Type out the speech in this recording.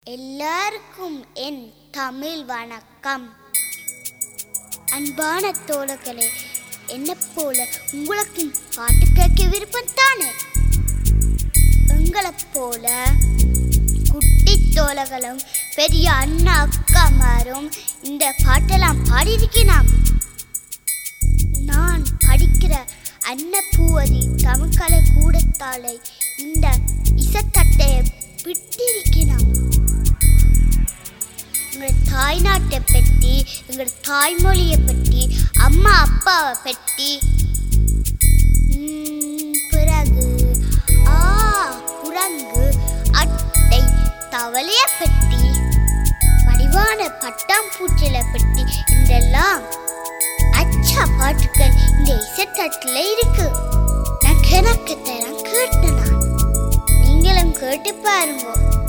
எல்லாருக்கும் என் தமிழ் வணக்கம் அன்பான தோழர்களே என்ன போல உங்களுக்கும் பாட்டு கேட்க விருப்பம் தானே எங்களைப் போல குட்டி தோழர்களும் பெரிய அண்ணா அக்காமாரும் இந்த பாட்டெல்லாம் பாடியிருக்கிறான் நான் படிக்கிற அன்னப்பூவதி தமிழ்கலை கூடத்தாலை இந்த இசத்தட்டையை விட்டிருக்கிறான் எங்கள் தாய்நாட்டை பற்றி எங்கள் தாய்மொழியை பற்றி அம்மா அப்பாவை பற்றி ம், பிறகு ஆ குரங்கு அட்டை தவளையை பற்றி வடிவான பட்டாம்பூச்சிகளை பற்றி இதெல்லாம் அச்சா பாட்டுகள் இந்த இசைத்தட்டுல இருக்கு நான் கிணக்கு தரம் கேட்டேன் நான் நீங்களும் கேட்டு பாருங்க